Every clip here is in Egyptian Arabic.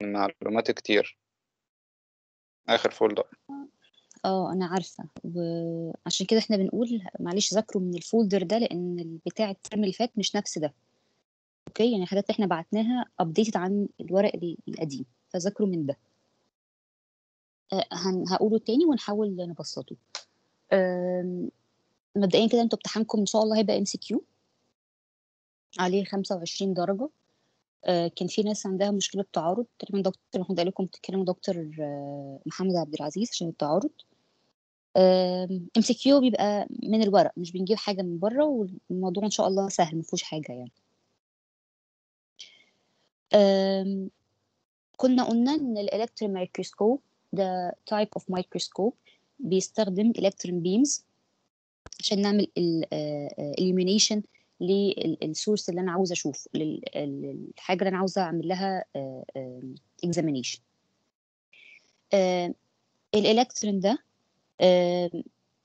معلومات كتير آخر فولدر اه انا عارفه وعشان كده احنا بنقول معلش ذاكروا من الفولدر ده لان بتاع الترم اللي فات مش نفس ده اوكي يعني حاجات احنا بعتناها ابديتد عن الورق ال- القديم فذاكروا من ده آه، هن- هقوله تاني ونحاول نبسطه آم، مبدئيا كده انتوا امتحانكم ان شاء الله هيبقى ام سي كيو عليه 25 درجه آه، كان في ناس عندها مشكله تعارض تقريبا دكتور محمود قال لكم تتكلموا دكتور آه، محمد عبد العزيز عشان التعارض ام سي كيو بيبقى من الورق مش بنجيب حاجه من بره والموضوع ان شاء الله سهل ما فيهوش حاجه يعني آم، كنا قلنا ان الالكترون مايكروسكوب ده تايب اوف مايكروسكوب بيستخدم الكترون بيمز عشان نعمل اليومينيشن للسورس اللي انا عاوزه اشوفه لل- ال- الحاجه اللي انا عاوزه اعمل لها اكزامينيشن الالكترون ده آم،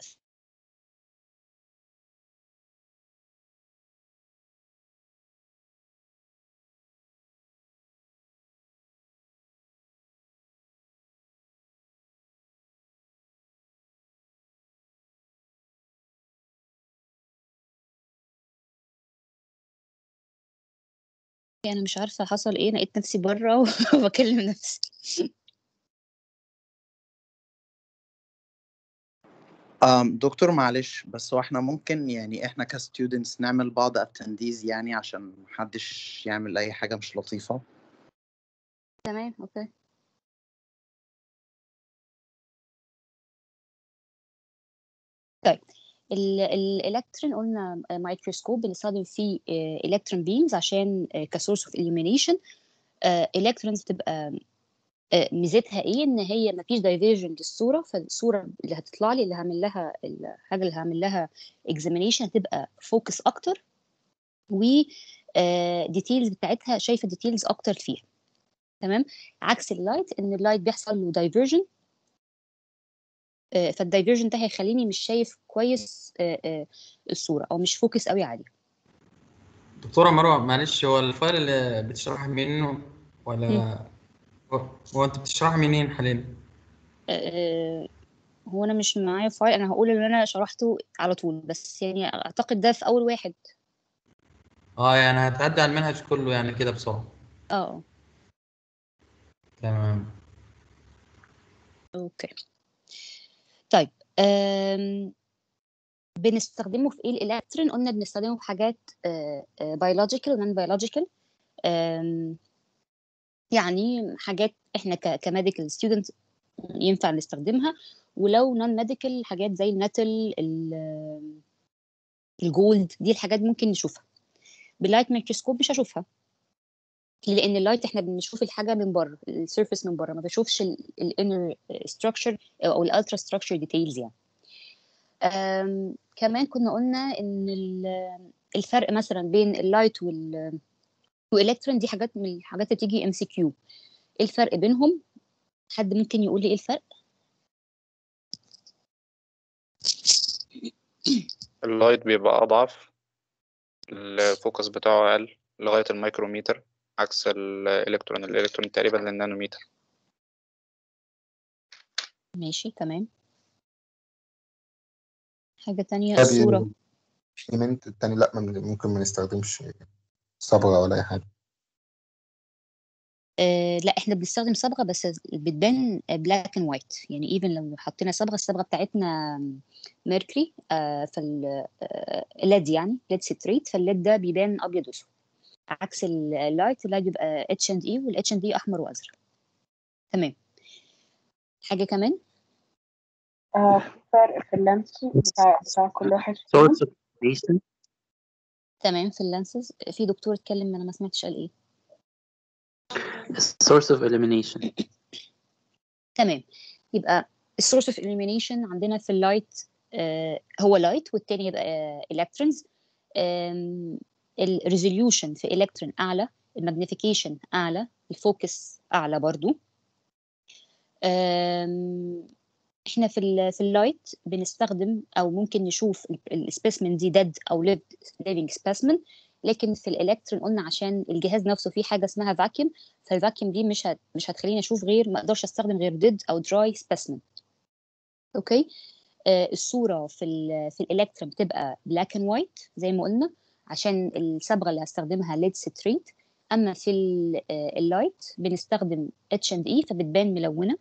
انا مش عارفه حصل ايه أنا لقيت نفسي بره وبكلم نفسي أم دكتور معلش بس هو احنا ممكن يعني احنا كستودنتس نعمل بعض اتنديز يعني عشان محدش يعمل اي حاجة مش لطيفة تمام اوكي طيب الالكترون قلنا مايكروسكوب بنستخدم فيه الكترون بيمز عشان كسورس اوف illumination الكترونز تبقى آه، ميزتها ايه ان هي مفيش دايفيرجن للصوره فالصوره اللي هتطلع لي اللي هعمل لها الحاجه اللي هعمل لها اكزامينيشن هتبقى فوكس اكتر و ديتيلز بتاعتها شايفه ديتيلز اكتر فيها تمام عكس اللايت ان اللايت بيحصل له دايفيرجن فالدايفيرجن ده هيخليني مش شايف كويس آه، آه، الصوره او مش فوكس قوي عليها دكتورة مروة معلش هو الفايل اللي بتشرح منه ولا هو- هو انت بتشرح منين حاليا؟ آه، هو انا مش معايا فايل انا هقول اللي انا شرحته على طول بس يعني اعتقد ده في اول واحد اه يعني هتعدي على المنهج كله يعني كده بسرعة اه تمام اوكي طيب أم... بنستخدمه في ايه الالكترون قلنا بنستخدمه في حاجات بيولوجيكال ونون بيولوجيكال يعني حاجات احنا كميديكال ستودنت ينفع نستخدمها ولو نون ميديكال حاجات زي الميتال ال- الجولد دي الحاجات ممكن نشوفها باللايت ميكروسكوب مش هشوفها لان اللايت احنا بنشوف الحاجه من بره السيرفيس من بره ما بشوفش الانر ستراكشر او الالترا ستراكشر ديتيلز يعني أم، كمان كنا قلنا ان ال- الفرق مثلا بين اللايت وال والالكترون دي حاجات من الحاجات اللي بتيجي ام سي كيو ايه الفرق بينهم حد ممكن يقول لي ايه الفرق اللايت بيبقى أضعف الفوكس بتاعه أقل لغاية الميكروميتر عكس الإلكترون الإلكترون تقريبا للنانوميتر ماشي تمام حاجه تانية طب الصوره الإيمنت التاني لأ ما- ممكن ما نستخدمش صبغة ولا أي حاجة آه لا احنا بنستخدم صبغه بس بتبان بلاك اند وايت يعني ايفن لو حطينا صبغه الصبغه بتاعتنا ميركوري آه فالليد يعني ليد ستريت فالليد ده بيبان ابيض واسود عكس اللايت اللايت بيبقى اتش اند اي والاتش اند اي احمر وازرق تمام حاجه كمان آه في فرق في اللانس بتاع بتاع كل واحد فيهم source of illumination تمام في اللانسز في دكتور اتكلم انا ما سمعتش قال ايه source of illumination تمام يبقى السورس اوف illumination عندنا في اللايت آه هو لايت والتاني يبقى الكترونز الريزوليوشن في الكترون اعلى الماجنيفيكيشن اعلى الفوكس اعلى برضو آم، احنا في ال في اللايت بنستخدم او ممكن نشوف السبيسمن دي ديد او lived living specimen لكن في الالكترون قلنا عشان الجهاز نفسه فيه حاجه اسمها فاكيوم فالفاكيوم دي مش هت... مش هتخليني اشوف غير ما اقدرش استخدم غير ديد او دراي سبيسمن اوكي آه الصوره في ال في الالكترون بتبقى بلاك اند وايت زي ما قلنا عشان الصبغه اللي هستخدمها ليد ستريت اما في ال- آه، اللايت بنستخدم اتش اند اي فبتبان ملونه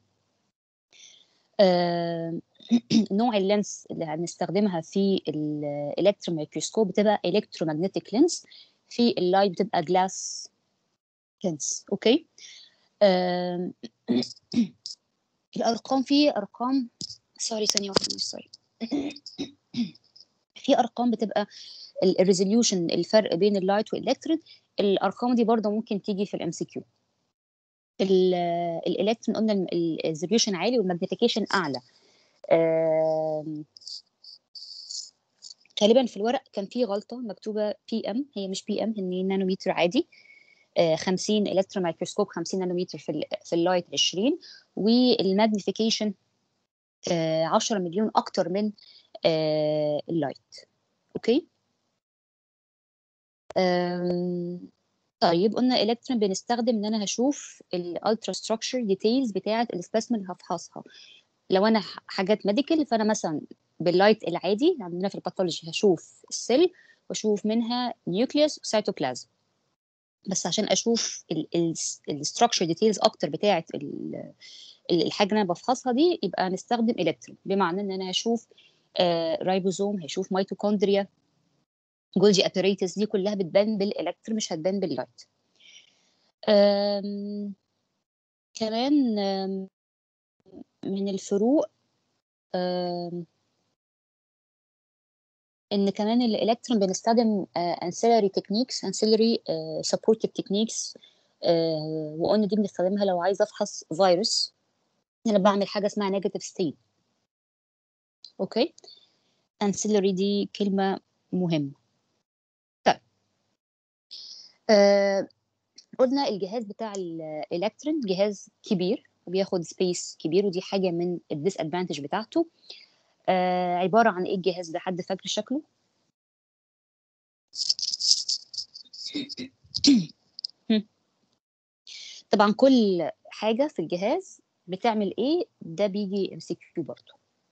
آه، نوع اللينس اللي هنستخدمها في الالكترون ميكروسكوب بتبقى الكترومagnetic لينس في اللايت بتبقى جلاس لينس اوكي آم، الارقام في ارقام سوري ثانيه واحده سوري في ارقام بتبقى الريزوليوشن الفرق بين اللايت والالكترون الارقام دي برضه ممكن تيجي في الام سي كيو الالكترون قلنا الريزوليوشن عالي والماجنيفيكيشن اعلى آم، غالبا في الورق كان في غلطه مكتوبه بي ام هي مش بي ام هي نانومتر عادي آه، 50 الكترون مايكروسكوب 50 نانومتر في ال في اللايت 20 والماجنيفيكيشن 10 مليون اكتر من آه، اللايت اوكي أم، طيب قلنا الكترون بنستخدم ان انا هشوف الالترا ستراكشر ديتيلز بتاعه السبيسمن اللي هفحصها لو انا ح- حاجات ميديكال فانا مثلا باللايت العادي عندنا في الباثولوجي هشوف السيل واشوف منها نيوكليوس وسيتوبلازم بس عشان اشوف الستراكشر ديتيلز اكتر بتاعه ال- ال- الحاجه اللي انا بفحصها دي يبقى نستخدم الكترون بمعنى ان انا هشوف آه، رايبوزوم هشوف ميتوكوندريا جولجي ابيريتس دي كلها بتبان بالالكترون مش هتبان باللايت أم، كمان أم، من الفروق أم، ان كمان الالكترون بنستخدم انسيلري تكنيكس انسيلري سبورتيف تكنيكس وقلنا دي بنستخدمها لو عايزه افحص فيروس انا بعمل حاجه اسمها نيجاتيف ستيت اوكي انسيلري دي كلمه مهمه طيب آه قلنا الجهاز بتاع الالكترون جهاز كبير بياخد سبيس كبير ودي حاجه من الديس ادفانتج بتاعته آه عباره عن ايه الجهاز ده حد فاكر شكله هم. طبعا كل حاجه في الجهاز بتعمل ايه ده بيجي ام سي كيو برضه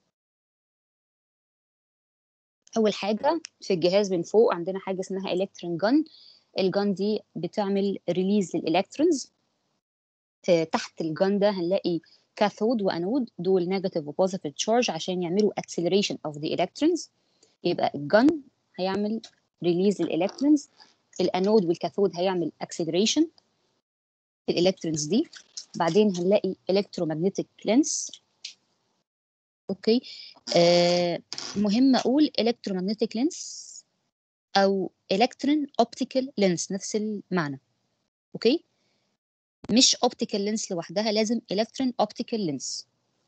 اول حاجه في الجهاز من فوق عندنا حاجه اسمها الكترون جن الجن دي بتعمل ريليز للالكترونز آه، تحت الجن ده هنلاقي كاثود وانود دول نيجاتيف وبوزيتيف تشارج عشان يعملوا acceleration of the electrons يبقى الجن هيعمل ريليز للالكترونز الانود والكاثود هيعمل acceleration الالكترونز دي بعدين هنلاقي electromagnetic lens اوكي آه مهم اقول electromagnetic lens او electron optical lens نفس المعنى اوكي مش optical lens لوحدها لازم electron optical lens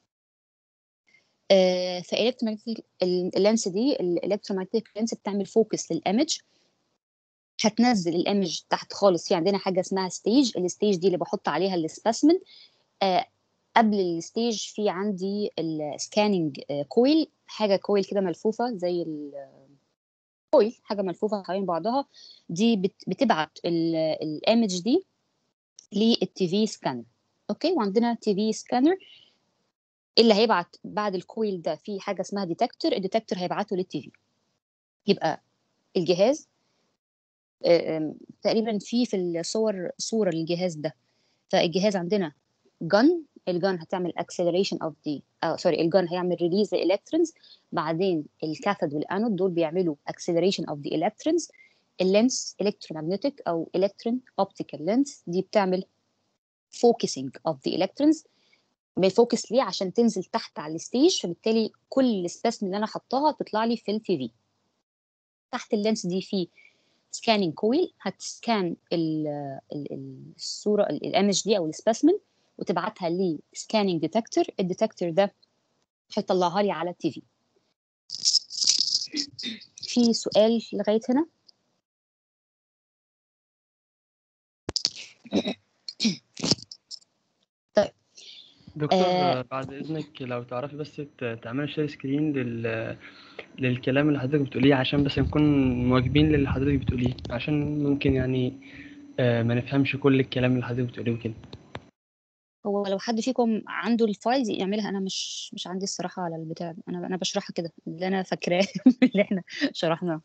آه فالكترومagnetic اللينس دي الالكترومagnetic لينس بتعمل فوكس للايمج هتنزل الايمج تحت خالص في عندنا حاجه اسمها ستيج الستيج دي اللي بحط عليها السبيسمن آه قبل الستيج في عندي السكاننج كويل حاجه كويل كده ملفوفه زي الكويل حاجه ملفوفه حوالين بعضها دي بت- بتبعت الايمج دي للتي في سكانر اوكي وعندنا تي في سكانر اللي هيبعت بعد الكويل ده في حاجه اسمها ديتكتور الديتكتور هيبعته للتي في يبقى الجهاز آه، آم، تقريبا في في الصور صوره للجهاز ده فالجهاز عندنا جن الجن هتعمل acceleration of the اه سوري الجن هيعمل ريليز الالكترونز بعدين الكاثود والانود دول بيعملوا acceleration of the electrons اللينس electromagnetic او electron optical lens دي بتعمل focusing of the electrons بيفوكس ليه عشان تنزل تحت على الستيج فبالتالي كل السبيسمن اللي انا حطاها تطلع لي في التي في تحت اللينس دي في سكاننج كويل هتسكان ال- ال- ال- الصوره الايمج دي او السبيسمن وتبعتها لسكاننج ديتكتور الديتكتور ده هيطلعها لي على التي في في سؤال لغايه هنا دكتور آه. آه، بعد إذنك لو تعرفي بس ت- تعملي شير سكرين لل للكلام اللي حضرتك بتقوليه عشان بس نكون مواكبين للي حضرتك بتقوليه عشان ممكن يعني آه، ما نفهمش كل الكلام اللي حضرتك بتقوليه وكده هو لو حد فيكم عنده الفايلز يعملها انا مش مش عندي الصراحه على البتاع ده. انا انا بشرحها كده اللي انا فاكراه اللي احنا شرحناه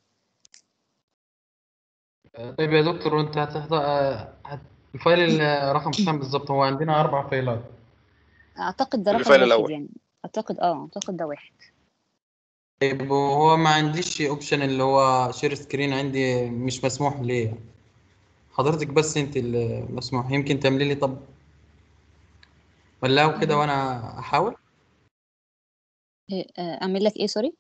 طيب يا دكتور وانت هتحضر هت... الفايل ال- رقم كام بالظبط هو عندنا اربع فايلات اعتقد ده رقم الفايل واحد الأول. يعني اعتقد اه اعتقد ده واحد طيب وهو ما عنديش اوبشن اللي هو شير سكرين عندي مش مسموح لي حضرتك بس انت اللي مسموح يمكن تعملي لي طب ولا هو كده وانا احاول إيه، آه، اعمل لك ايه سوري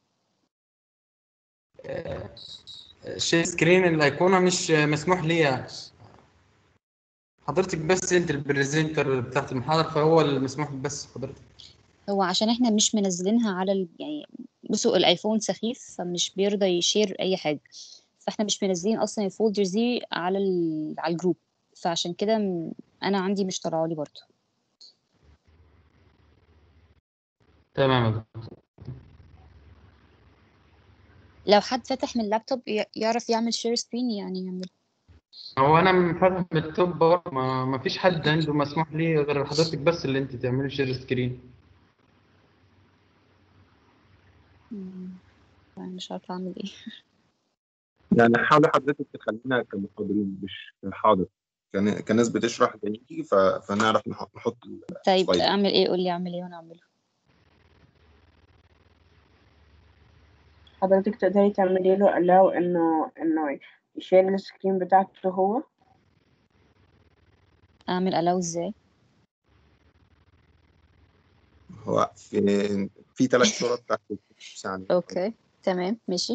شير سكرين الايقونه مش مسموح لي حضرتك بس انت البريزنتر بتاعت المحاضره فهو المسموح بس حضرتك هو عشان احنا مش منزلينها على ال... يعني بصوا الايفون سخيف فمش بيرضى يشير اي حاجه فاحنا مش منزلين اصلا الفولدرز دي على ال... على الجروب فعشان كده م- انا عندي مش طالعه لي برضه تمام يا دكتور لو حد فتح من اللابتوب ي- يعرف يعمل شير سكرين يعني يعمل هو انا فاتح بالتوب برضه ما, ما فيش حد عنده مسموح ليه غير حضرتك بس اللي انت تعملي شير سكرين مم، أنا مش عارفه اعمل ايه يعني حاول حضرتك تخلينا كمحاضرين مش كحاضر كن- كناس بتشرح زيي ف... فنعرف نحط نحط ال- طيب طيب. اعمل ايه قول لي اعمل ايه وانا اعمله حضرتك تقدري تعملي له allow إنه إنه يشير السكرين بتاعته هو اعمل الاو ازاي هو في في ثلاث صور تحت يعني اوكي تمام ماشي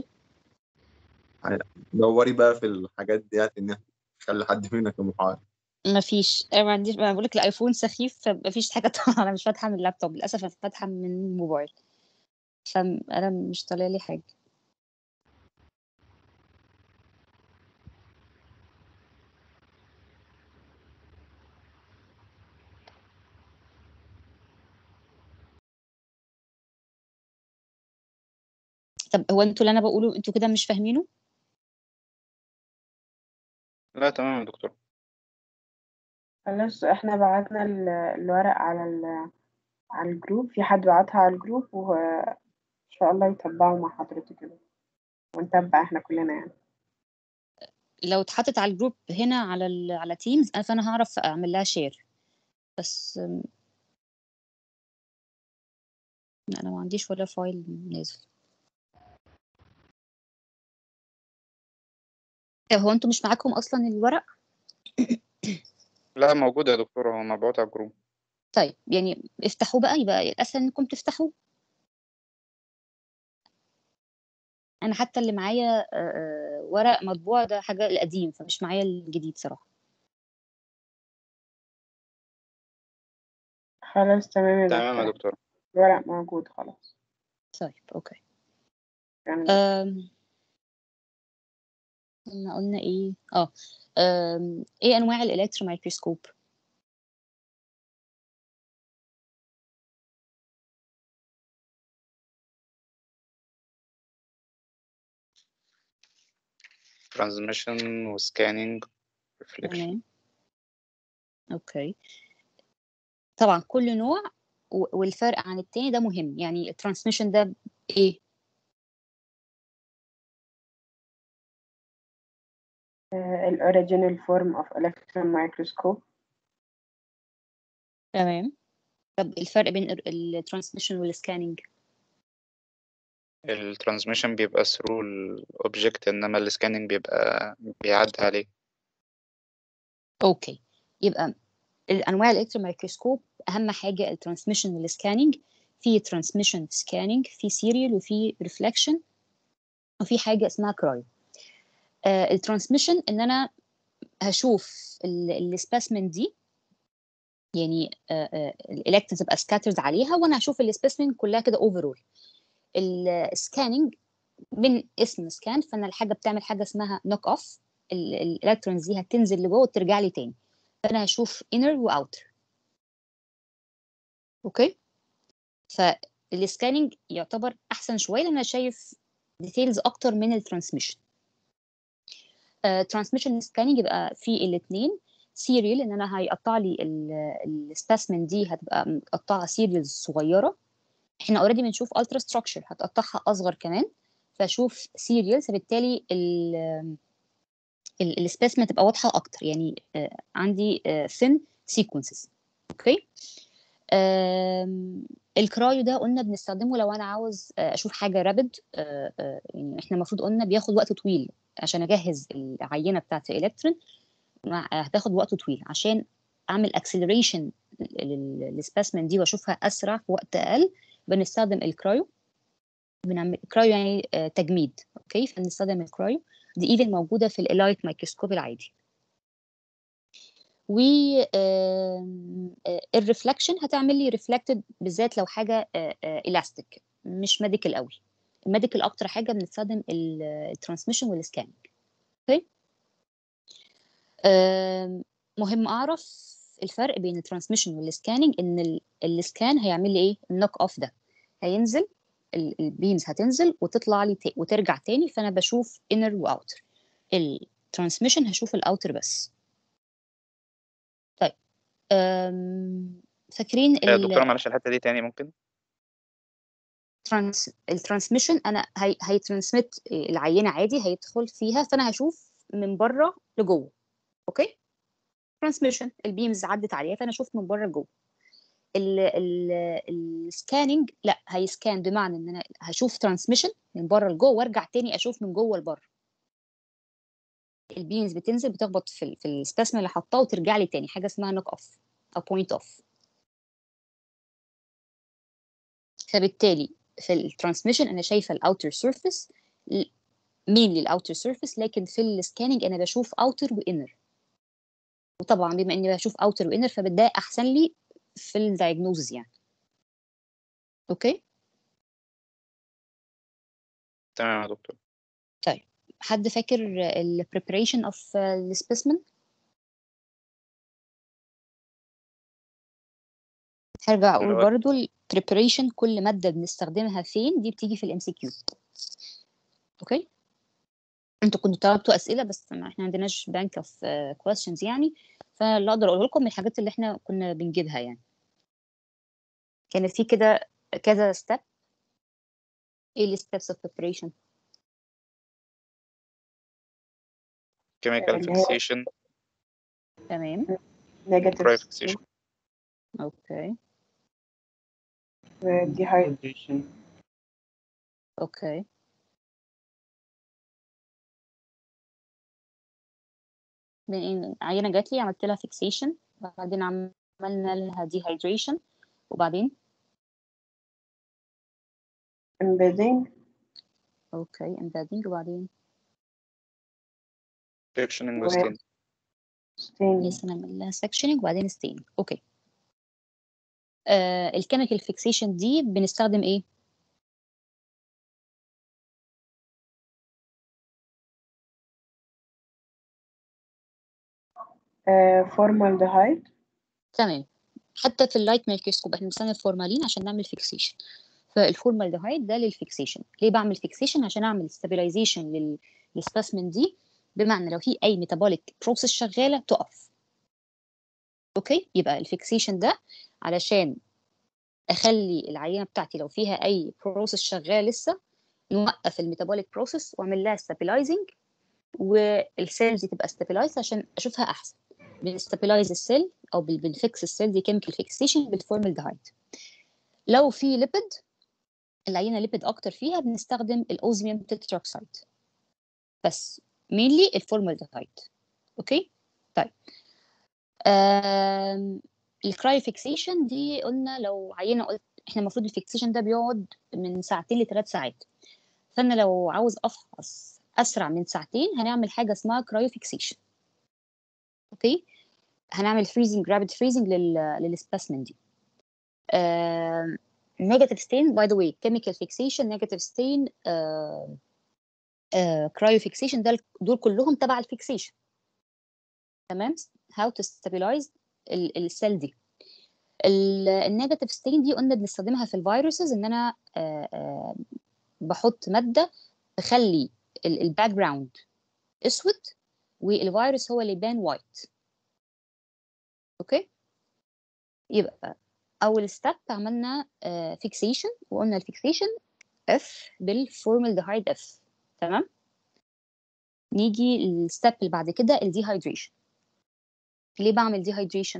دوري بقى في الحاجات ديت ان تخلي حد فينا كمحاضر ما فيش انا ما عنديش ما بقول لك الايفون سخيف فما فيش حاجه طالعه انا مش فاتحه من اللابتوب للاسف انا فاتحه من الموبايل فانا مش طالع لي حاجه طب هو انتوا اللي انا بقوله انتوا كده مش فاهمينه لا تمام يا دكتور خلاص احنا بعتنا ال- الورق على ال على الجروب في حد بعتها على الجروب وإن شاء الله يتبعوا مع حضرتك كده ونتبع احنا كلنا يعني لو اتحطت على الجروب هنا على ال على تيمز انا فانا هعرف اعمل لها شير بس أم، لا انا ما عنديش ولا فايل نازل طب هو انتوا مش معاكم اصلا الورق لا موجود يا دكتور هو مبعوت على الجروب طيب يعني افتحوه بقى يبقى الاسهل انكم تفتحوه انا حتى اللي معايا آه، آه، ورق مطبوع ده حاجه القديم فمش معايا الجديد صراحه خلاص تمام يا تمام يا دكتور دكتور الورق موجود خلاص طيب اوكي يعني أم... قلنا قلنا ايه اه أم... ايه انواع الالكترو مايكروسكوب ترانزميشن وسكاننج ريفليكشن تمام اوكي طبعا كل نوع و- والفرق عن التاني ده مهم يعني الترانسميشن ده ايه ال original form of electron microscope تمام طب الفرق بين الترانسميشن والسكاننج الترانزميشن بيبقى through الاوبجكت انما السكاننج بيبقى بيعدي عليه اوكي يبقى الانواع الالكترو مايكروسكوب اهم حاجه الترانسميشن والسكاننج في ترانسميشن سكاننج في سيريال وفي ريفلكشن وفي حاجه اسمها كرايو آه الترانسميشن ان انا هشوف السبيسمن دي يعني الالكترونز تبقى سكاترد عليها وانا هشوف السبيسمن كلها كده اوفرول السكاننج من اسم سكان فانا الحاجه بتعمل حاجه اسمها نوك اوف الالكترونز دي هتنزل لجوه وترجع لي تاني فانا هشوف inner واوتر اوكي فالسكاننج يعتبر احسن شويه لان انا شايف ديتيلز اكتر من الترانسميشن ترانسميشن سكاننج يبقى في الاثنين سيريال ان انا هيقطع لي السبيسمن دي هتبقى متقطعه سيريالز صغيره احنا اوريدي بنشوف الترا ستراكشر هتقطعها اصغر كمان فاشوف سيريالز فبالتالي السبيسمن تبقى واضحه اكتر يعني آه، عندي ثين سيكونسز اوكي آم، الكرايو ده قلنا بنستخدمه لو انا عاوز آه، اشوف حاجه رابد يعني احنا المفروض قلنا بياخد وقت طويل عشان اجهز العينه بتاعت الالكترون مع- هتاخد وقت طويل عشان اعمل اكسلريشن للسبيسمن دي واشوفها اسرع في وقت اقل بنستخدم الكرايو بنعمل كرايو يعني آه، تجميد اوكي فبنستخدم الكرايو دي ايفن موجوده في الالايت مايكروسكوب العادي و الريفلكشن هتعمل لي ريفلكتد بالذات لو حاجه الاستيك مش ميديكال قوي الميديكال اكتر حاجه بنستخدم الترانسميشن والسكاننج اوكي آم، مهم اعرف الفرق بين الترانسميشن والسكاننج ان السكان هيعمل لي ايه النوك اوف ده هينزل البيمز هتنزل وتطلع لي تا- وترجع تاني فانا بشوف انر واوتر الترانسميشن هشوف الاوتر بس طيب أم، فاكرين يا ال- دكتورة معلش الحتة دي تاني ممكن ترانس الترانسميشن انا هي هيترانسميت العينه عادي هيدخل فيها فانا هشوف من بره لجوه اوكي ترانسميشن البيمز عدت عليها فانا اشوف من بره لجوه السكاننج لا هيسكان بمعنى ان انا هشوف ترانسميشن من بره لجوه وارجع تاني اشوف من جوه لبره البيمز بتنزل بتخبط في ال- في السبيسمن اللي حطاه وترجع لي تاني حاجه اسمها نوك اوف او بوينت اوف فبالتالي في الترانسميشن انا شايفه الاوتر سيرفيس مين للاوتر سيرفيس لكن في السكاننج انا بشوف اوتر وانر وطبعا بما اني بشوف اوتر وانر فبتضايق احسن لي في الدايجنوزز يعني اوكي تمام يا دكتور طيب حد فاكر ال preparation of uh, the specimen هرجع اللي اقول هو برضو ال preparation كل مادة بنستخدمها فين دي بتيجي في الام سي كيو اوكي انتوا كنتوا طلبتوا اسئله بس ما احنا عندناش بانك اوف questions يعني فاللي اقدر اقوله لكم من الحاجات اللي احنا كنا بنجيبها يعني كانت في كده كذا step ايه ال steps of preparation chemical اللي هي fixation تمام negative cryo fixation اوكي dehydration اوكي بعدين عينة جات لي عملت لها فيكسيشن بعدين عملنا لها dehydration وبعدين embedding اوكي embedding وبعدين sectioning و و stain stain لسه نعمل لها sectioning وبعدين stain اوكي آه الكيميكال فيكسيشن دي بنستخدم ايه آه، formaldehyde تمام حتى في اللايت مايكروسكوب احنا بنستخدم الفورمالين عشان نعمل فيكسيشن فالفورمالدهايد ده للفيكسيشن ليه بعمل فيكسيشن عشان اعمل ستابيلايزيشن لل للسبيسمن دي بمعنى لو في اي ميتابوليك بروسيس شغاله تقف اوكي يبقى الفيكسيشن ده علشان اخلي العينه بتاعتي لو فيها اي بروسيس شغاله لسه نوقف الميتابوليك بروسيس واعمل لها ستابيلايزنج والسيلز دي تبقى ستابيلايز عشان اشوفها احسن بنستابيلايز السيل او بال- بنفكس السيل دي كيميكال فيكسيشن بالفورمالدهايد لو في ليبيد العينه ليبيد اكتر فيها بنستخدم الاوزميوم تتراكسايد بس مينلي الفورمالدهايد اوكي طيب آم، الكرايو فيكسيشن دي قلنا لو عينه قلت احنا المفروض الفيكسيشن ده بيقعد من ساعتين لثلاث ساعات فانا لو عاوز افحص اسرع من ساعتين هنعمل حاجه اسمها كرايو فيكسيشن اوكي هنعمل فريزنج رابيد فريزنج لل للسبيسمن دي نيجاتيف ستين باي ذا واي كيميكال فيكسيشن نيجاتيف ستين كرايو فيكسيشن ده دول كلهم تبع الفيكسيشن تمام how to stabilize السيل دي النيجاتيف ستين دي قلنا بنستخدمها في الفيروسز ان انا آه، آه، بحط ماده تخلي الباك جراوند اسود والفيروس هو اللي يبان وايت اوكي يبقى اول ستيب عملنا فيكسيشن وقلنا الفيكسيشن اف بالفورمالدهايد اف تمام نيجي الستيب اللي بعد كده الديهايدريشن ليه بعمل ديهايدريشن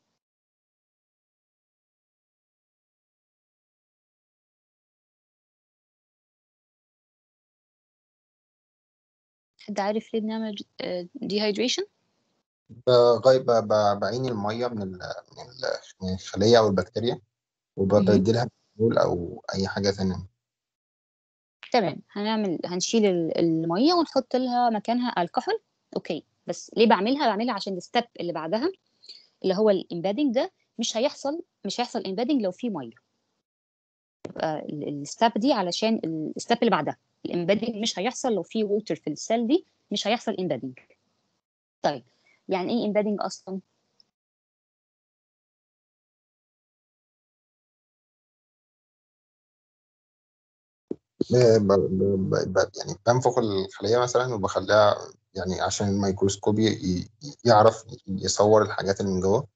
حد عارف ليه بنعمل ديهايدريشن بغيب ب- بعين الميه من ال من ال من الخليه او البكتيريا وبدي لها بنقول او اي حاجه ثانيه تمام هنعمل هنشيل ال- الميه ونحط لها مكانها الكحول اوكي بس ليه بعملها بعملها عشان الستيب اللي بعدها اللي هو الامبادنج ده مش هيحصل مش هيحصل امبادنج لو في ميه يبقى الستيب دي علشان الستيب اللي بعدها الامبادنج مش هيحصل لو في ووتر في السيل دي مش هيحصل امبادنج طيب يعني ايه امبادنج اصلا ب- ب- ب- ب- يعني بنفخ الخليه مثلا وبخليها يعني عشان الميكروسكوب ي- ي- يعرف يصور الحاجات اللي من جوه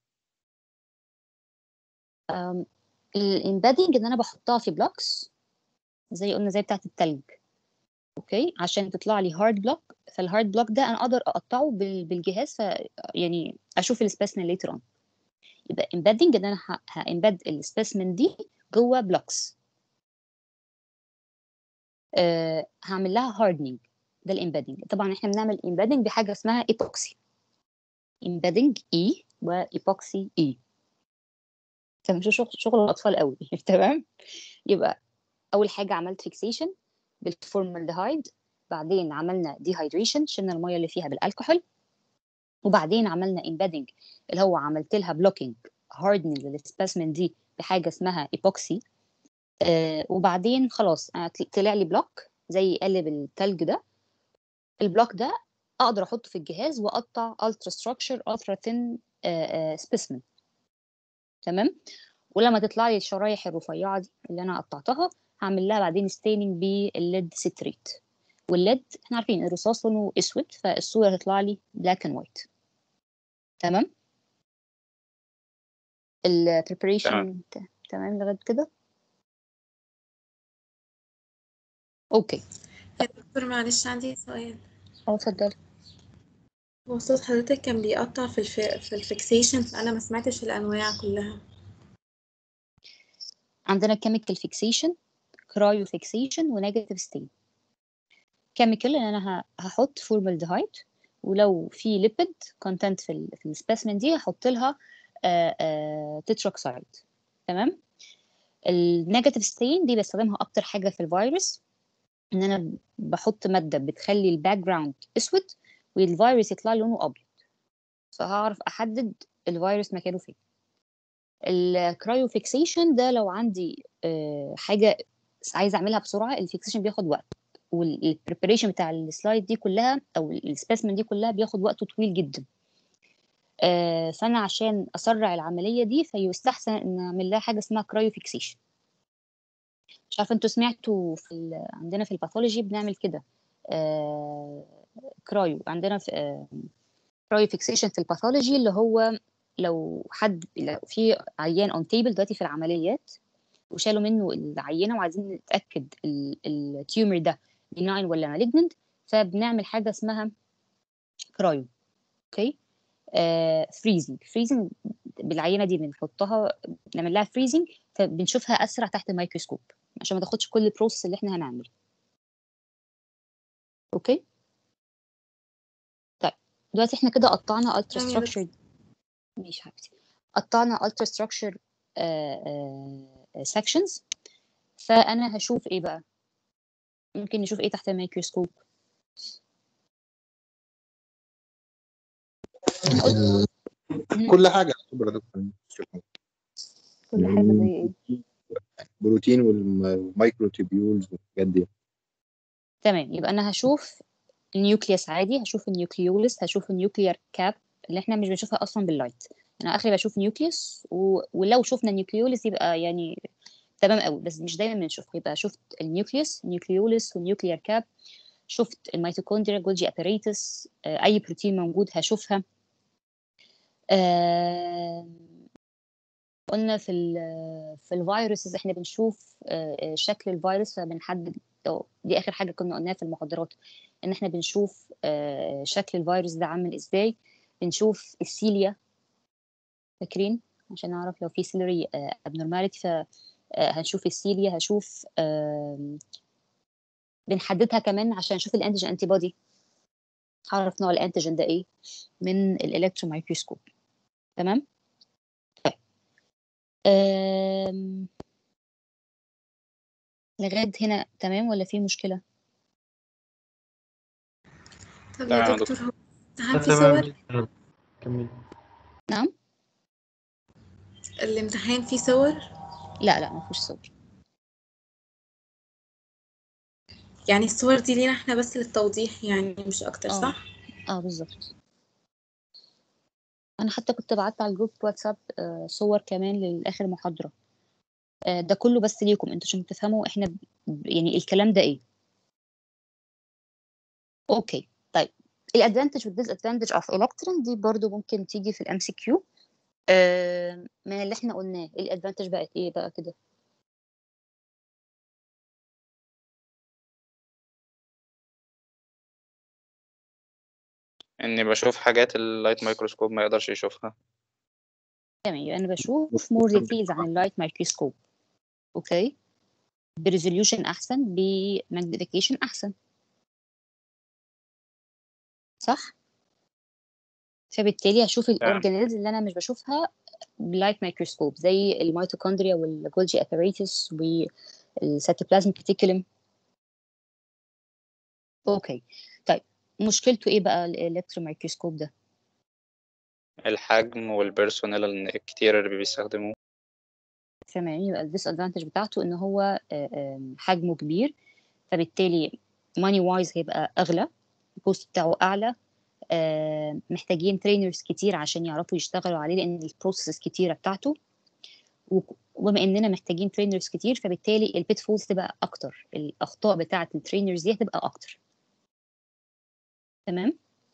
الامبادنج ان انا بحطها في بلوكس زي قلنا زي بتاعه التلج اوكي عشان تطلع لي هارد بلوك فالهارد بلوك ده انا اقدر اقطعه بال- بالجهاز ف يعني اشوف السبيسمن ليتر اون يبقى امبادنج ان انا هامباد السبيسمن دي جوه بلوكس أه هعمل لها هاردنينج ده الامبادنج طبعا احنا بنعمل امبادنج بحاجه اسمها ايبوكسي امبادنج اي وايبوكسي اي تمام شغل شغل الاطفال قوي تمام يبقى اول حاجه عملت فيكسيشن بالفورمالدهايد بعدين عملنا ديهايدريشن شلنا الميه اللي فيها بالالكحول وبعدين عملنا امبادنج اللي هو عملت لها بلوكينج هاردنينج للسبيسمن دي بحاجه اسمها ايبوكسي آه وبعدين خلاص أنا طل- طلع لي بلوك زي قالب التلج ده البلوك ده اقدر احطه في الجهاز واقطع الترا ستراكشر الترا ثين سبيسمن تمام ولما تطلع لي الشرايح الرفيعه دي اللي انا قطعتها هعمل لها بعدين ستيننج بالليد ستريت والليد احنا عارفين الرصاص لونه اسود فالصوره هتطلع لي بلاك اند وايت تمام البريبريشن تمام لغايه كده اوكي يا دكتور معلش عندي سؤال اه اتفضل هو صوت حضرتك كان بيقطع في الف... في الفيكسيشن فأنا ما سمعتش الأنواع كلها عندنا chemical fixation cryo fixation ونيجاتيف ستين chemical ان انا ه- هحط فورمالدهايد ولو في ليبيد كونتنت في ال في السبيسمن دي هحط لها تتروكسايد تمام النيجاتيف ستين دي بستخدمها اكتر حاجه في الفيروس ان انا بحط ماده بتخلي الباك جراوند اسود والفيروس يطلع لونه ابيض فهعرف احدد الفيروس مكانه فين الكرايو فيكسيشن ده لو عندي آه، حاجه عايزه اعملها بسرعه الفيكسيشن بياخد وقت والبريبريشن بتاع السلايد دي كلها او السبيسمن دي كلها بياخد وقت طويل جدا آه، فانا عشان اسرع العمليه دي فيستحسن ان اعمل لها حاجه اسمها كرايو فيكسيشن مش عارفه انتوا سمعتوا في ال... عندنا في الباثولوجي بنعمل كده آه... كرايو عندنا في آه... كرايو فيكسيشن في الباثولوجي اللي هو لو حد لو في عيان اون تيبل دلوقتي في العمليات وشالوا منه العينه وعايزين نتاكد التيومر ده بناين ولا مالجننت فبنعمل حاجه اسمها كرايو اوكي فريزنج فريزنج بالعينه دي بنحطها نعمل لها فريزنج فبنشوفها اسرع تحت الميكروسكوب عشان ما تاخدش كل البروسيس اللي احنا هنعمله اوكي طيب دلوقتي احنا كده قطعنا الترا تمام يا ستراكشر ماشي حبيبتي قطعنا الترا ستراكشر سكشنز فانا هشوف ايه بقى ممكن نشوف ايه تحت الميكروسكوب ال- كل حاجه خبره يا دكتور كل حاجه زي ايه البروتين والمايكرو تيبيولز والحاجات دي تمام يبقى انا هشوف النيوكليوس عادي هشوف النيوكليولس هشوف النيوكليير كاب اللي احنا مش بنشوفها اصلا باللايت انا اخري بشوف نيوكليوس و... ولو شفنا نيوكليولس يبقى يعني تمام قوي بس مش دايما بنشوف يبقى شفت النيوكليوس النيوكليوليس والنيوكليير كاب شفت الميتوكوندريا جولجي اباريتس اي بروتين موجود هشوفها آه، قلنا في ال في الفيروسز احنا بنشوف آه، آه، شكل الفيروس فبنحدد أو دي اخر حاجه كنا قلناها في المحاضرات ان احنا بنشوف آه، شكل الفيروس ده عامل ازاي بنشوف السيليا فاكرين عشان نعرف لو في سيلري ابنورماليتي فهنشوف السيليا هشوف آم، بنحددها كمان عشان نشوف الانتيجين انتي بودي هعرف نوع الانتيجين ده ايه من الالكترون مايكروسكوب تمام طيب آم، لغايه هنا تمام ولا في مشكله طب تمام يا يا دكتور هو لا الامتحان فيه تمام صور جدا كمل نعم الامتحان فيه صور لا لا ما فيهوش صور يعني الصور دي لينا احنا بس للتوضيح يعني مش اكتر اه صح اه بالظبط انا حتى كنت بعت على الجروب واتساب آه، صور كمان لاخر محاضره آه، ده كله بس ليكم انتوا عشان تفهموا احنا ب- يعني الكلام ده ايه اوكي طيب الادفانتج والديس ادفانتج اوف الكترون دي برضو ممكن تيجي في الام سي كيو من اللي احنا قلناه الادفانتج بقت ايه بقى كده اني بشوف حاجات اللايت مايكروسكوب ما يقدرش يشوفها تمام يبقى انا بشوف مور ديتيلز عن اللايت مايكروسكوب اوكي بريزوليوشن احسن بماجنيفيكيشن احسن صح فبالتالي هشوف تمام الاورجانيلز اللي انا مش بشوفها بلايت مايكروسكوب زي الميتوكوندريا والجولجي اباريتس والسيتوبلازم ريتيكولم اوكي طيب مشكلته ايه بقى الالكترون مايكروسكوب ده الحجم والبيرسونال الكتير اللي بيستخدموه تمام يبقى الديس ادفانتج بتاعته ان هو آه، آم، حجمه كبير فبالتالي ماني وايز هيبقى اغلى الكوست بتاعه اعلى آه، محتاجين ترينرز كتير عشان يعرفوا يشتغلوا عليه لان البروسيس كتيره بتاعته وك- وبما اننا محتاجين ترينرز كتير فبالتالي البيت فولز تبقى اكتر الاخطاء بتاعه الترينرز دي هتبقى اكتر تمام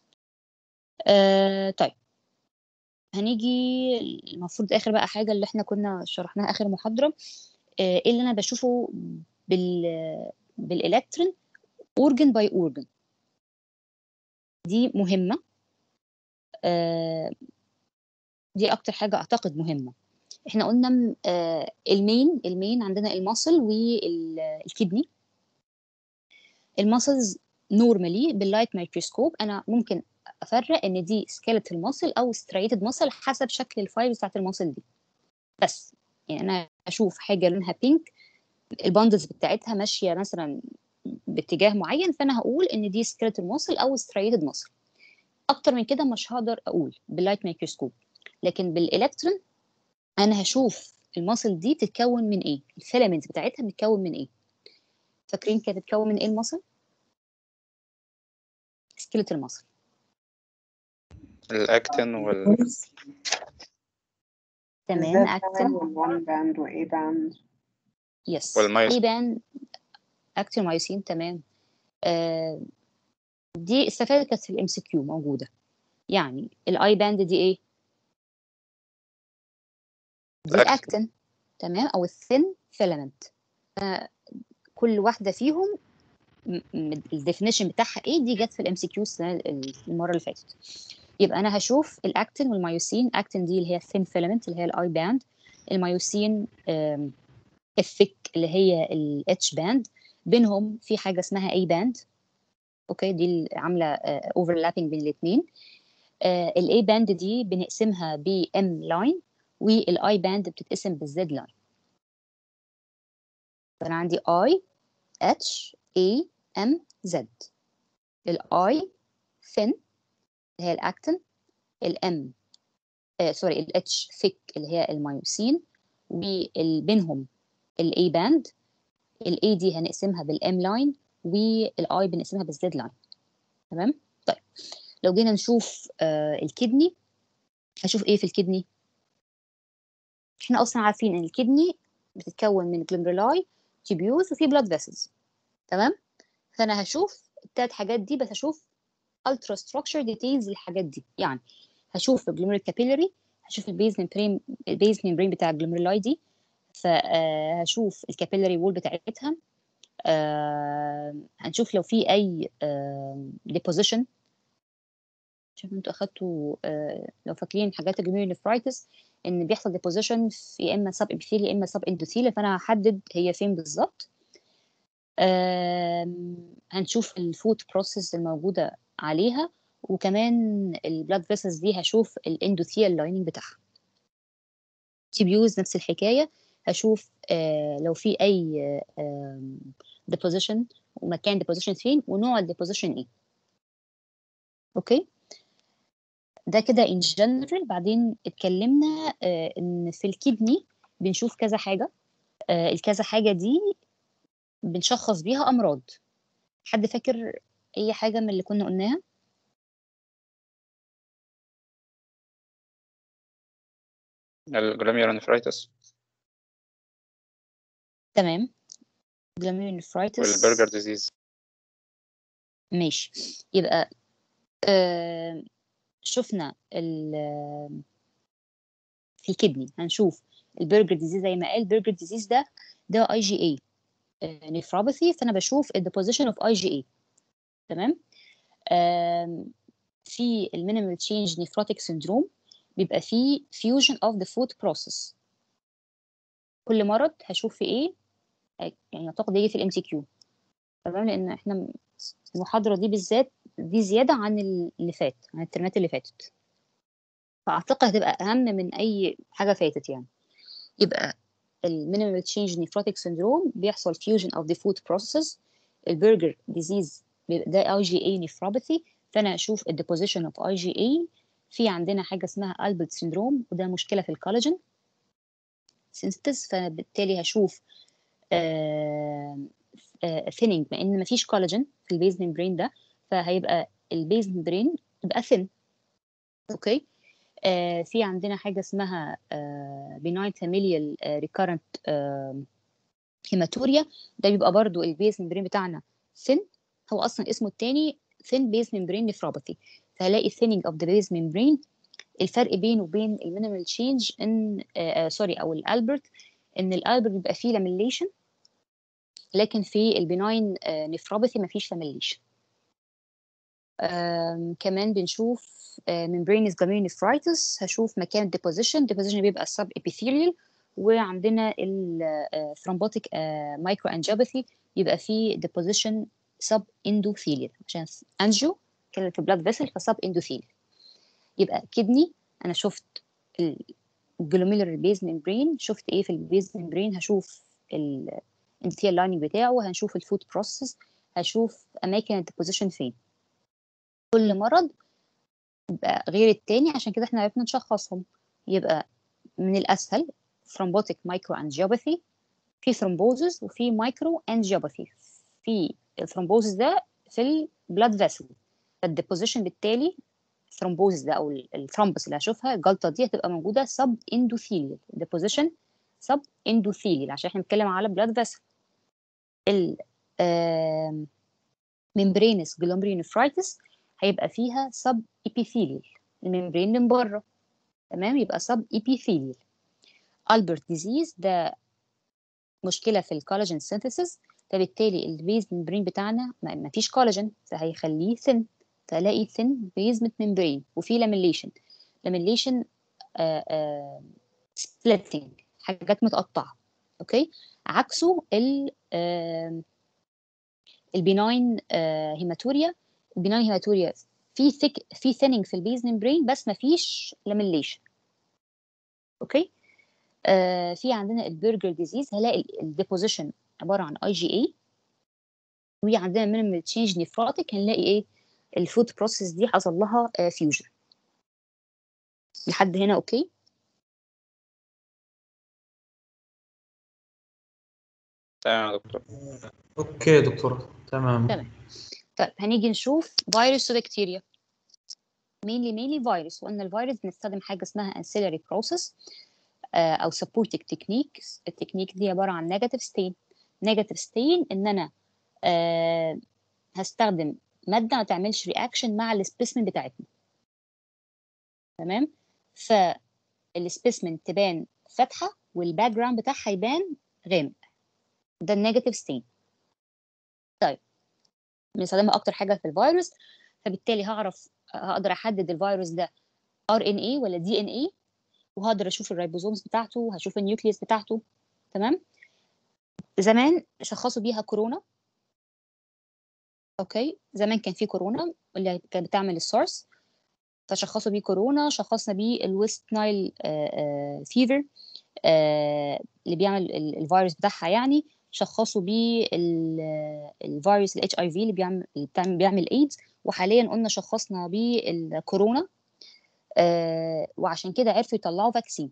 آه طيب هنيجي المفروض اخر بقى حاجه اللي احنا كنا شرحناها اخر محاضره آه، ايه اللي انا بشوفه بال بالالكترون اورجن باي اورجن دي مهمه آه، دي اكتر حاجه اعتقد مهمه احنا قلنا م- آه، المين المين عندنا الماسل والكدني الماسلز نورمالي باللايت مايكروسكوب انا ممكن افرق ان دي سكيلتال ماسل او ستريتد ماسل حسب شكل الفايبرز بتاعت الماسل دي بس يعني انا اشوف حاجه لونها بينك الباندلز بتاعتها ماشيه مثلا باتجاه معين فانا هقول ان دي سكيلتال ماسل او ستريتد ماسل اكتر من كده مش هقدر اقول باللايت مايكروسكوب لكن بالالكترون انا هشوف الماسل دي بتتكون من ايه الفيلامنتس بتاعتها بتتكون من ايه فاكرين كانت بتتكون من ايه الماسل سكيلتال ماسل الاكتين وال تمام الزد اكتن والوان باند واي باند يس والمايوس اي بان اكتين مايوسين تمام آه دي استفادت كانت في الام سي كيو موجوده يعني الاي باند دي ايه دي الاكتين الاكتين تمام او الثين فيلامنت كل واحده فيهم الديفينيشن بتاعها ايه دي جت في الام سي كيو المره اللي فاتت يبقى انا هشوف الاكتين والمايوسين اكتين دي اللي هي الثين فيلامنت اللي هي الاي باند المايوسين آم، الثيك اللي هي الاتش باند بينهم في حاجه اسمها اي باند اوكي دي اللي عامله اوفرلابنج بين الاثنين الاي باند دي بنقسمها بام لاين والاي باند بتتقسم بالزد لاين فانا عندي اي اتش اي ام زد الاي ثين اللي هي الاكتين الام آه سوري الاتش ثيك اللي هي المايوسين وبينهم الاي باند الاي دي هنقسمها بالام لاين والاي بنقسمها بالزد لاين تمام طيب لو جينا نشوف آه الكدني هشوف ايه في الكدني احنا اصلا عارفين ان الكدني بتتكون من جلوميرولاي تيبيوز وفي بلاد فيسلز تمام فانا هشوف التلات حاجات دي بس هشوف الترا ستراكشر ديتيلز للحاجات دي يعني هشوف الجلوميرال كابيلاري هشوف البيز ميمبرين البيز ميمبرين بتاع الجلوميرولاي دي فهشوف الكابيلاري وول بتاعتها آه، هنشوف لو في اي ديبوزيشن شوف انتوا اخدتوا آه، لو فاكرين حاجات الجلوميرال نفرايتس ان بيحصل ديبوزيشن في يا اما سب ابيثيل يا اما سب اندوثيل فانا هحدد هي فين بالظبط آم، هنشوف الفود بروسيس الموجوده عليها وكمان البلاد فيسلز دي هشوف الاندوثيال لايننج بتاعها تيبيوز نفس الحكايه هشوف آه لو في اي ديبوزيشن ومكان ديبوزيشن فين ونوع الديبوزيشن ايه اوكي ده كده ان جنرال بعدين اتكلمنا آه ان في الكدني بنشوف كذا حاجه آه الكذا حاجه دي بنشخص بيها امراض حد فاكر اي حاجه من اللي كنا قلناها الجلوميرونيفرايتس تمام glomerulonephritis والبرجر ديزيز ماشي يبقى آه شفنا ال في الكدني هنشوف البرجر ديزيز زي ما قال البرجر ديزيز ده ده اي جي اي نيفروباثي فانا بشوف الديبوزيشن اوف اي جي اي تمام آم، في المينيمال تشينج نيفروتيك سيندروم بيبقى فيه فيوجن اوف ذا فود بروسيس كل مرض هشوف في ايه يعني اعتقد يجي في الام سي كيو تمام لان احنا المحاضره دي بالذات دي زياده عن اللي فات عن الترمات اللي فاتت فاعتقد هتبقى اهم من اي حاجه فاتت يعني يبقى المينيمال تشينج نيفروتيك سيندروم بيحصل فيوجن اوف ذا فود بروسيسز البرجر ديزيز ده اي جي اي نيفروباثي فانا اشوف الديبوزيشن اوف اي جي اي في عندنا حاجه اسمها البرت سيندروم وده مشكله في الكولاجين سينثيز فبالتالي هشوف ثيننج بما ان مفيش كولاجين في البيز ميمبرين ده فهيبقى البيز ميمبرين يبقى ثين اوكي آه في عندنا حاجه اسمها بيناين فاميليال ريكارنت هيماتوريا ده بيبقى برضو البيز ميمبرين بتاعنا ثين هو اصلا اسمه التاني ثين بيز ميمبرين نفروباثي فهلاقي ثيننج اوف ذا بيز ميمبرين الفرق بينه وبين المينيمال تشينج ان سوري او الالبرت ان الالبرت بيبقى فيه لاميليشن لكن في البناين نفروباثي مفيش لاميليشن كمان بنشوف ممبرينس جاميونيفرايتس هشوف مكان الديبوزيشن الديبوزيشن بيبقى سب ابيثيريال وعندنا الثرومبوتيك مايكرو انجيوباثي يبقى فيه ديبوزيشن سب اندوثيليال عشان انجيو كان في بلاد فيسل فسب اندوثيليال يبقى كدني انا شفت الجلوميلر بيز ممبرين شفت ايه في البيز ممبرين هشوف الاندوثيال لايننج بتاعه هنشوف الفود بروسيس هشوف اماكن الديبوزيشن فين كل مرض يبقى غير التاني عشان كده احنا عرفنا نشخصهم يبقى من الاسهل ثرومبوتيك مايكرو انجيوباثي في ثرومبوزس وفي مايكرو انجيوباثي في الثرومبوزس ده في البلاد فيسل فالديبوزيشن بالتالي الثرومبوزس ده او الثرومبس اللي هشوفها الجلطه دي هتبقى موجوده سب اندوثيليال ديبوزيشن سب اندوثيليال عشان احنا بنتكلم على بلاد فيسل ال ممبرينس جلوميرونيفرايتس هيبقى فيها سب ابيثيليال الممبرين من بره تمام يبقى سب ابيثيليال البرت ديزيز ده مشكله في الكولاجين سينثيسيس فبالتالي البيز ممبرين بتاعنا ما فيش كولاجين فهيخليه ثين فالاقي ثين بيزمنت ممبرين وفي لاميليشن لاميليشن سبليتنج حاجات متقطعه اوكي عكسه ال البيناين هيماتوريا البيناين هيماتوريا في ثيك في ثيننج في البيز ممبرين بس ما فيش لاميليشن اوكي آه في عندنا البرجر ديزيز هلاقي الديبوزيشن عباره عن اي جي اي وعندنا مينيمال تشينج نيفروتيك هنلاقي ايه الفود بروسيس دي حصل لها آه فيوجن لحد هنا اوكي تمام يا دكتور اوكي يا دكتورة تمام تمام طيب هنيجي نشوف فيروس وبكتيريا مينلي مينلي فيروس وان الفيروس بنستخدم حاجه اسمها ancillary process آه، او supporting techniques التكنيك دي عباره عن negative stain negative stain ان انا آه، هستخدم ماده ما تعملش رياكشن مع السبيسمن بتاعتنا تمام فالسبيسمن تبان فاتحه والباك جراوند بتاعها يبان غامق ده النيجاتيف ستين طيب بنستخدمها اكتر حاجه في الفيروس فبالتالي هعرف هقدر احدد الفيروس ده ار ان اي ولا دي ان اي وهقدر اشوف الريبوزومز بتاعته هشوف النيوكليوس بتاعته تمام زمان شخصوا بيها كورونا اوكي زمان كان في كورونا اللي كانت بتعمل السارس فشخصوا بيه كورونا شخصنا بيه الويست نايل فيفر اللي بيعمل ال- الفيروس بتاعها يعني شخصوا بيه ال- الفيروس الاتش اي في اللي بيعمل اللي بتعمل- بيعمل ايدز وحاليا قلنا شخصنا بيه الكورونا آه، وعشان كده عرفوا يطلعوا فاكسين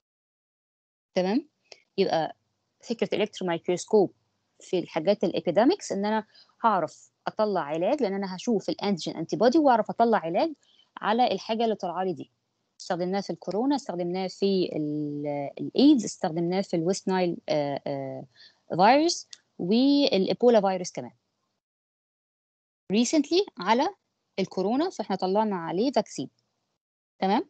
تمام يبقى فكره الالكترون مايكروسكوب في الحاجات الابيديمكس ان انا هعرف اطلع علاج لان انا هشوف الانتيجين انتي بودي واعرف اطلع علاج على الحاجه اللي طالعه لي دي استخدمناه في الكورونا استخدمناه في ال- الايدز استخدمناه في الويست نايل آه، آه، فيروس والايبولا فيروس كمان ريسنتلي على الكورونا فاحنا طلعنا عليه فاكسين تمام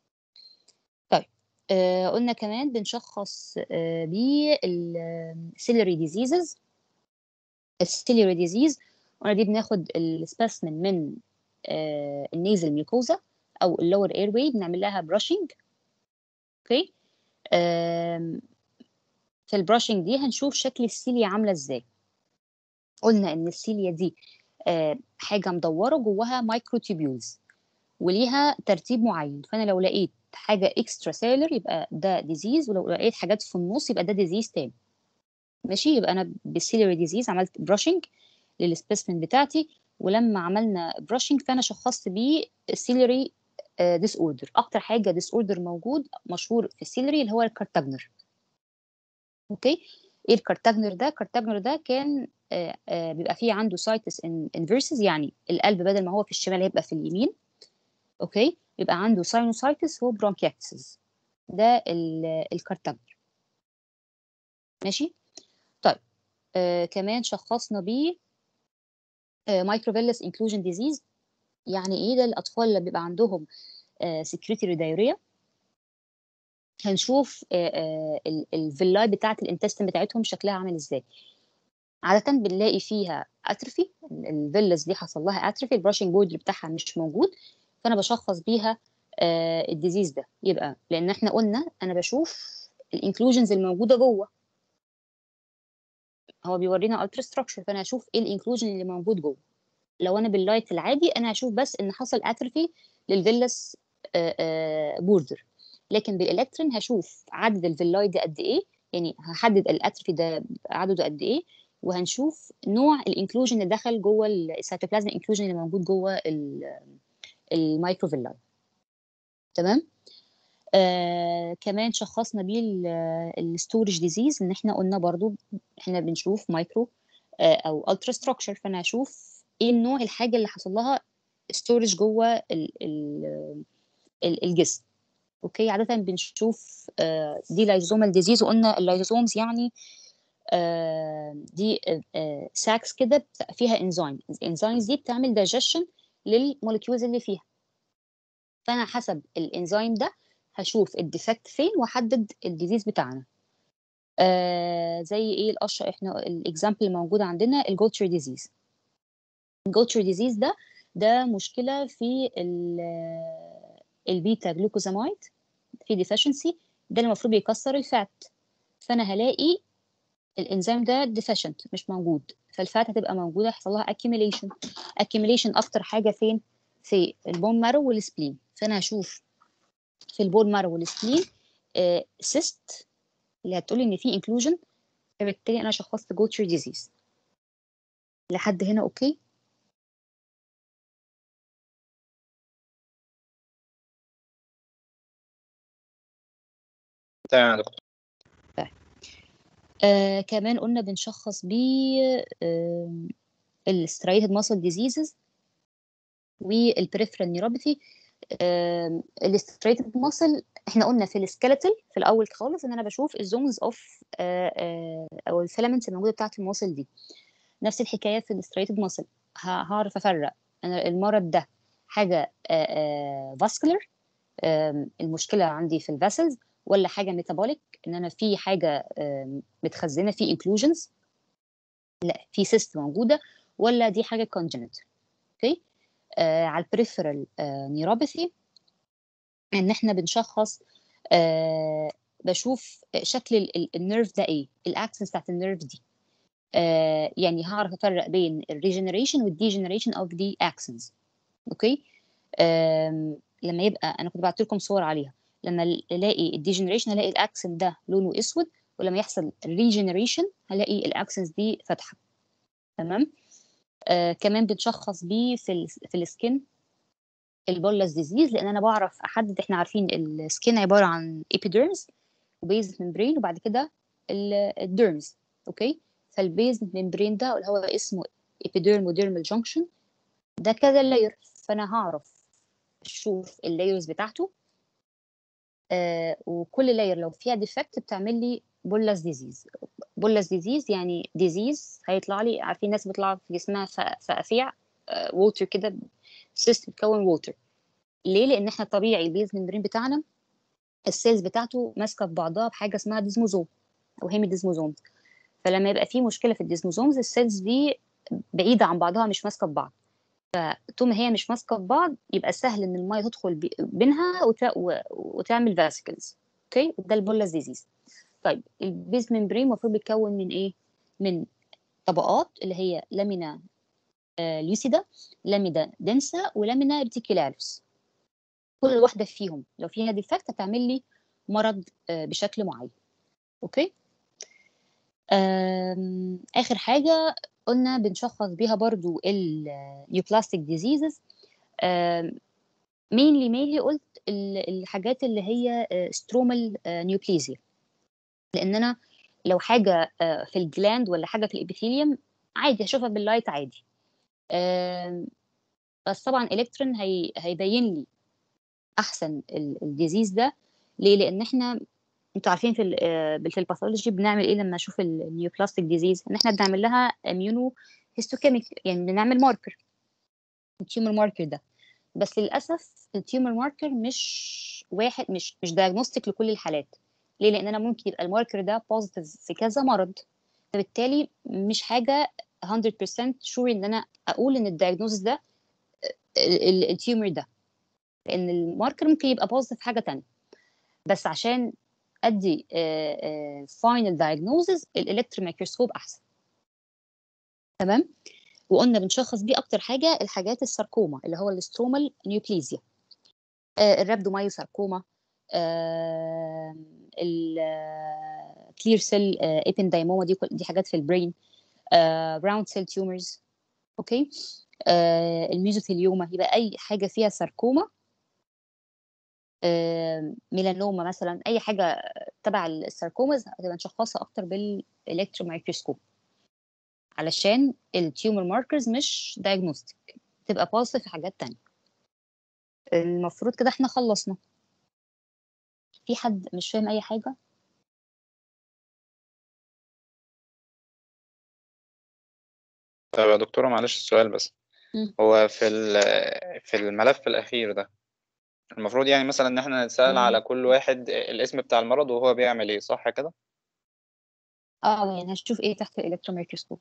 طيب آه قلنا كمان بنشخص آه بالسيلري ديزيزز السيلري ديزيز قلنا دي بناخد السبيسمن من آه النيزل ميوكوزا او اللور اير واي بنعمل لها براشنج اوكي آم، في البراشنج دي هنشوف شكل السيليا عامله ازاي قلنا ان السيليا دي آه، حاجه مدوره جواها مايكرو تيبيولز وليها ترتيب معين فانا لو لقيت حاجه اكسترا سيلر يبقى ده ديزيز ولو لقيت حاجات في النص يبقى ده ديزيز تاني ماشي يبقى انا بالسيلري ديزيز عملت براشنج للسبيسمن بتاعتي ولما عملنا براشنج فانا شخصت بيه السيلري ديس اوردر اكتر حاجه ديس اوردر موجود مشهور في السيلري اللي هو الكارتاجنر اوكي ايه الكارتاجنر ده الكارتاجنر ده كان آه، آه، بيبقى فيه عنده سايتس انفيرسز يعني القلب بدل ما هو في الشمال هيبقى في اليمين اوكي يبقى عنده ساينوسايتس هو برونكيتسز ده ال- الكارتاجنر ماشي طيب آه كمان شخصنا بيه مايكروفيلس انكلوجن ديزيز يعني ايه ده الاطفال اللي بيبقى عندهم سكريتري دايريا هنشوف آه، آه، ال- الفيلاي بتاعه الانتستين بتاعتهم شكلها عامل ازاي عادة بنلاقي فيها اتروفي الفيلز دي حصل لها اتروفي البراشنج بوردر بتاعها مش موجود فانا بشخص بيها آه، الديزيز ده يبقى لان احنا قلنا انا بشوف الانكلوجنز الموجوده جوه هو بيورينا الترا ستراكشر فانا هشوف ايه الانكلوجن اللي موجود جوه لو انا باللايت العادي انا هشوف بس ان حصل اتروفي للفيلس بوردر لكن بالالكترون هشوف عدد الفيلاي دي قد ايه يعني هحدد الاتروفي ده عدده قد ايه وهنشوف نوع الانكلوجن اللي دخل جوه السيتوبلازم انكلوجن اللي موجود جوه المايكروفيلاي تمام آه كمان شخصنا بيه الستورج ديزيز ان احنا قلنا برضو احنا بنشوف مايكرو آه او الترا ستراكشر فانا هشوف ايه النوع الحاجه اللي حصل لها ستورج جوه ال ال ال الجسم اوكي عاده بنشوف آه دي لايزومال ديزيز وقلنا اللايزومز يعني آه دي آه ساكس كده بتبقى فيها انزيم الانزيمز دي بتعمل دايجيشن للموليكيولز اللي فيها فانا حسب الانزيم ده هشوف الديفكت فين واحدد الديزيز بتاعنا آه زي ايه الاشهر احنا الاكزامبل الموجود عندنا الجوتشر ديزيز الجوتشر ديزيز ده ده مشكله في البيتا جلوكوزامايد في ديفشنسي ده اللي المفروض بيكسر الفات فانا هلاقي الانزيم ده ديفيشنت مش موجود فالفات هتبقى موجوده يحصل لها accumulation accumulation اكتر حاجه فين في البون مارو والسبلين فانا هشوف في البون مارو والسبلين آه سيست اللي هتقولي ان في انكلوجن فبالتالي انا شخصت جوتشر ديزيز لحد هنا اوكي تمام يا دكتور آه كمان قلنا بنشخص بيه آه الستريتد ماسل ديزيزز والبريفرال نيوروباثي الستريتد ماسل احنا قلنا في السكيلتال في الاول خالص ان انا بشوف الزونز اوف او الفيلامنتس الموجوده بتاعه الموصل دي نفس الحكايه في الستريتد ماسل هعرف افرق انا المرض ده حاجه فاسكولار المشكله عندي في الفاسلز ولا حاجه ميتابوليك ان انا في حاجه آم، متخزنه في انكلوجنز لا في سيست موجوده ولا دي حاجه كونجنت اوكي آه على البريفرال نيوروباثي ان احنا بنشخص آه بشوف شكل ال- ال- النيرف ده ايه الاكسنس بتاعت النيرف دي آه يعني هعرف افرق بين الريجنريشن والديجنريشن اوف ذا اكسنس اوكي آم، لما يبقى انا كنت بعت لكم صور عليها لما ال- الاقي الديجنريشن هلاقي الاكسن ده لونه اسود ولما يحصل ريجنريشن هلاقي الاكسنس دي فاتحه تمام آه كمان بنشخص بيه في ال في السكن البولس ديزيز لان انا بعرف احدد احنا عارفين السكين عباره عن ايبيديرمز وبيز ممبرين وبعد كده الديرمز اوكي فالبيز ممبرين ده اللي هو اسمه ايبيديرم وديرمال جانكشن ده كذا لاير فانا هعرف اشوف اللايرز بتاعته آه وكل لاير لو فيها ديفكت بتعمل لي بولس ديزيز بولس ديزيز يعني ديزيز هيطلع لي عارفين ناس بيطلع في جسمها ف- فقفيع ووتر كده سيست بتكون ووتر ليه لان احنا طبيعي البيز ممبرين بتاعنا السيلز بتاعته ماسكه في بعضها بحاجه اسمها ديزموزوم او هيمي ديزموزوم فلما يبقى في مشكله في الديزموزومز السيلز دي بعيده عن بعضها مش ماسكه في بعض فطول ما هي مش ماسكه في بعض يبقى سهل ان الميه تدخل بي- بينها وت... و... وتعمل فاسيكلز اوكي ده البولس ديزيز طيب البيز ممبرين المفروض بيتكون من ايه من طبقات اللي هي لامينا آه، ليوسيدا لامينا دنسا ولامينا ريتيكولاريس كل واحده فيهم لو فيها ديفكت هتعمل لي مرض آه، بشكل معين اوكي آم، اخر حاجه قلنا بنشخص بيها برضو النيوبلاستيك ديزيزز مينلي مينلي قلت ال- الحاجات اللي هي سترومال نيوبليزيا لان انا لو حاجه آه، في الجلاند ولا حاجه في الابيثيليوم عادي هشوفها باللايت عادي آم، بس طبعا الكترون هي هيبين لي احسن ال- الديزيز ده ليه لان احنا انتوا عارفين في ال آه، في الباثولوجي بنعمل ايه لما نشوف النيوبلاستيك ديزيز ان احنا بنعمل لها اميونو هيستوكيميك يعني بنعمل ماركر التيومر ماركر ده بس للاسف التيومر ماركر مش واحد مش مش دايجنوستيك لكل الحالات ليه لان انا ممكن يبقى الماركر ده بوزيتيف في كذا مرض فبالتالي مش حاجه 100% شور ان انا اقول ان الدايجنوزس ده التيومر ده لان الماركر ممكن يبقى بوزيتيف في حاجه تانية بس عشان ادي فاينل دايجنوزز الالكترون ميكروسكوب احسن تمام وقلنا بنشخص بيه اكتر حاجه الحاجات الساركوما اللي هو الاسترومال نيوبليزيا آه الرابدومايو ساركوما آه الكلير سيل ايبندايموما دي كل- دي حاجات في البرين براون سيل تيومرز اوكي آه الميزوثيليوما يبقى اي حاجه فيها ساركوما آه ميلانوما مثلا اي حاجه تبع الساركوماز هتبقى نشخصها اكتر بالالكترون مايكروسكوب علشان التيومر ماركرز مش دايجنوستيك تبقى بوزيتيف في حاجات تانية المفروض كده احنا خلصنا في حد مش فاهم اي حاجه طب يا دكتورة معلش السؤال بس مم. هو في ال- في الملف الأخير ده المفروض يعني مثلا إن إحنا نتسأل مم. على كل واحد الاسم بتاع المرض وهو بيعمل إيه صح كده؟ اه يعني هشوف ايه تحت الالكترون مايكروسكوب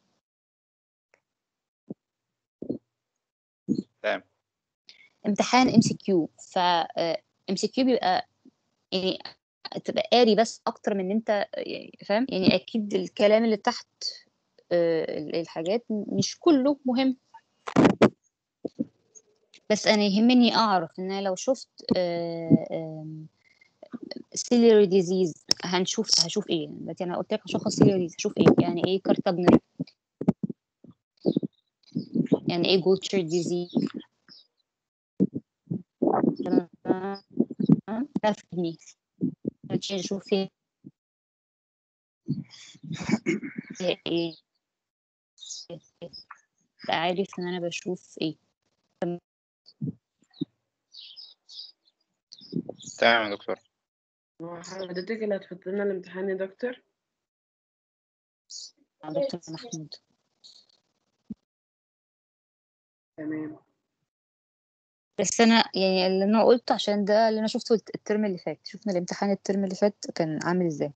تمام امتحان ام سي كيو ف ام سي كيو بيبقى يعني تبقى قاري بس اكتر من ان انت يعني فاهم يعني اكيد الكلام اللي تحت آه، الحاجات مش كله مهم بس انا يهمني اعرف ان أنا لو شفت سيليري ديزيز هنشوف هشوف ايه دلوقتي انا قلت لك هشخص سيليري ديزيز هشوف ايه يعني ايه كارتاجنر يعني ايه جولتشر ديزيز افهمني عشان اشوف فيها ايه أبقى عارف ان انا بشوف ايه تمام يا دكتور هو حضرتك اللي هتحط لنا الامتحان يا دكتور مع دكتور محمود تمام بس انا يعني اللي انا قلته عشان ده اللي انا شفته الترم اللي فات شفنا الامتحان الترم اللي فات كان عامل ازاي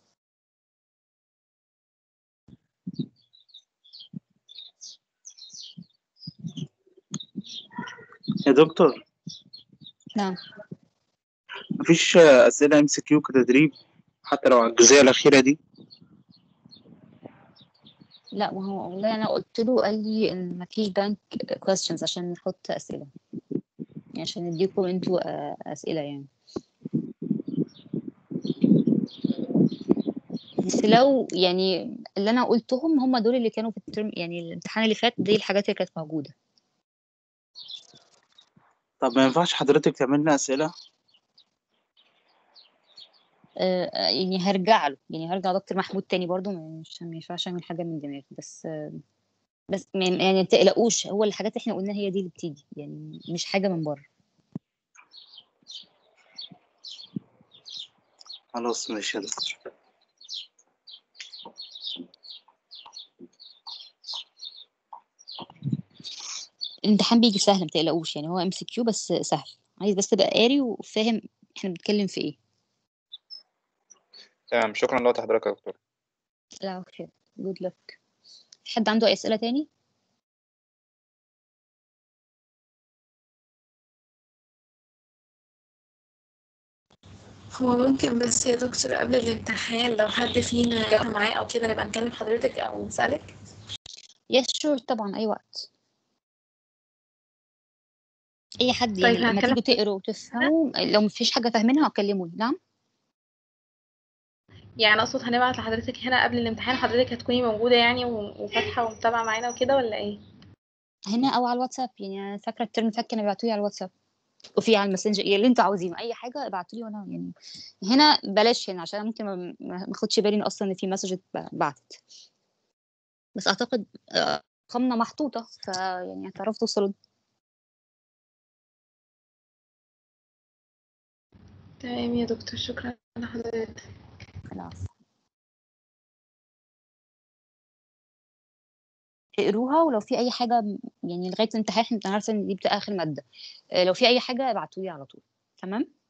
يا دكتور نعم مفيش أسئلة ام سي كيو كتدريب حتى لو على الجزئية الأخيرة دي لا ما هو والله انا قلت له قال لي ان مفيش بانك questions عشان نحط اسئله يعني عشان نديكم انتوا آه، اسئله يعني بس لو يعني اللي انا قلتهم هم دول اللي كانوا في الترم يعني الامتحان اللي فات دي الحاجات اللي كانت موجوده طب ما ينفعش حضرتك تعمل لنا أسئلة آه، آه، يعني هرجع له يعني هرجع دكتور محمود تاني برضو مش ما ينفعش اعمل حاجه من دماغي بس آه، بس ما- يعني ما تقلقوش هو الحاجات اللي احنا قلناها هي دي اللي بتيجي يعني مش حاجه من بره خلاص ماشي يا دكتور الامتحان بيجي سهل ما تقلقوش يعني هو ام سي كيو بس سهل عايز بس تبقى قاري وفاهم احنا بنتكلم في ايه تمام شكرا لوقت حضرتك يا دكتور لا خير جود لك حد عنده اي اسئله تاني هو ممكن بس يا دكتور قبل الامتحان لو حد فينا جاب معاه او كده نبقى نكلم حضرتك او نسألك يس شور طبعا اي وقت اي حد يعني طيب لما هنكلم تيجوا تقروا وتفهموا لو مفيش حاجه فاهمينها اكلموني نعم يعني اقصد هنبعت لحضرتك هنا قبل الامتحان حضرتك هتكوني موجودة يعني و- وفاتحة ومتابعة معانا وكده ولا ايه؟ هنا او على الواتساب يعني انا فاكره الترم اللي فات كانوا بيبعتوا لي على الواتساب وفي على الماسنجر يعني اللي انتوا عاوزينه اي حاجه ابعتوا لي وانا يعني هنا بلاش هنا عشان ممكن ما ما اخدش بالي ان اصلا ان في مسج بعتت بس اعتقد آه، ارقامنا محطوطه فيعني هتعرفوا توصلوا تمام يا دكتور شكرا لحضرتك خلاص اقروها ولو في اي حاجه م- يعني لغايه الامتحان احنا عارفه ان دي بتبقى اخر ماده آه، لو في اي حاجه ابعتوا لي على طول تمام